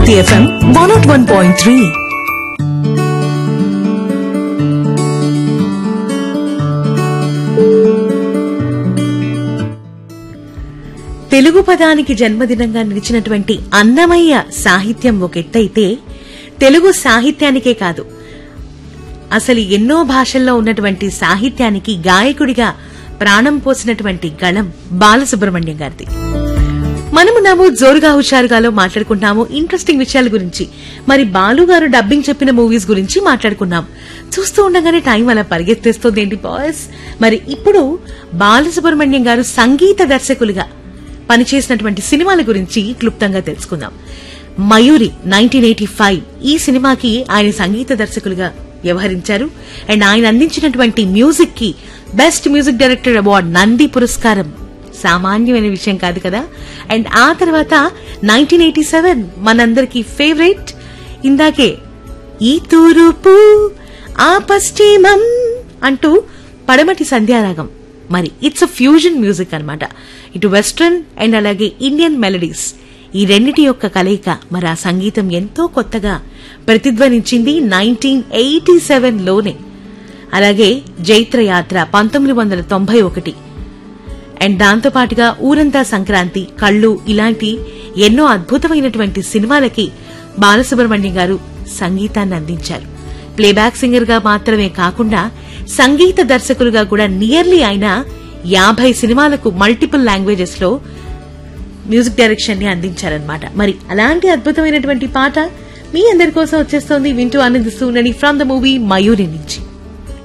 Hit FM 101.3. Telugu పదానికి జన్మదినంగా నిలిచినటువంటి అన్నమయ్య సాహిత్యం ఒక ఎత్తైతే తెలుగు సాహిత్యానికే కాదు అసలు ఎన్నో భాషల్లో ఉన్నటువంటి సాహిత్యానికి గాయకుడిగా ప్రాణం పోసినటువంటి గళం బాలసుబ్రహ్మణ్యం గారిది మనము నాము జోరుగా హుషారుగాలో మాట్లాడుకుంటాము ఇంట్రెస్టింగ్ విషయాల గురించి మరి బాలు గారు డబ్బింగ్ చెప్పిన మూవీస్ గురించి మాట్లాడుకున్నాం చూస్తూ ఉండగానే టైం అలా పరిగెత్తేస్తుంది ఏంటి బాయ్స్ మరి ఇప్పుడు బాలసుబ్రహ్మణ్యం గారు సంగీత దర్శకులుగా పనిచేసినటువంటి సినిమాల గురించి క్లుప్తంగా తెలుసుకుందాం మయూరి నైన్టీన్ ఎయిటీ ఫైవ్ ఈ సినిమాకి ఆయన సంగీత దర్శకులుగా వ్యవహరించారు అండ్ ఆయన అందించినటువంటి మ్యూజిక్ కి best music director award Nandi పురస్కారం సామాన్యమైన విషయం కాదు కదా అండ్ ఆ తర్వాత నైన్టీన్ ఎయిటీ సెవెన్ మనందరికి ఫేవరెట్ ఇందాకే ఈ తూరుపు ఆ పశ్చిమం అంటూ పడమటి సంధ్యారాగం మరి ఇట్స్ అ ఫ్యూజన్ మ్యూజిక్ అన్నమాట ఇటు వెస్ట్రన్ అండ్ అలాగే ఇండియన్ మెలడీస్ ఈ రెండిటి యొక్క కలయిక మరి ఆ సంగీతం ఎంతో కొత్తగా ప్రతిధ్వనించింది నైన్టీన్ ఎయిటీ సెవెన్ లోనే అలాగే జైత్ర యాత్ర పంతొమ్మిది వందల తొంభై ఒకటి అండ్ దాంతో పాటుగా ఊరంతా సంక్రాంతి కళ్ళు ఇలాంటి ఎన్నో అద్భుతమైనటువంటి సినిమాలకి బాలసుబ్రహ్మణ్యం గారు సంగీతాన్ని అందించారు ప్లేబ్యాక్ సింగర్ గా మాత్రమే కాకుండా సంగీత దర్శకులుగా కూడా నియర్లీ ఆయన యాభై సినిమాలకు మల్టిపుల్ లాంగ్వేజెస్ లో మ్యూజిక్ డైరెక్షన్ ని అందించారనమాట మరి అలాంటి అద్భుతమైనటువంటి పాట మీ అందరి కోసం వచ్చేస్తోంది వింటూ ఆనందిస్తూ ఉండండి ఫ్రమ్ ద మూవీ మయూరి నుంచి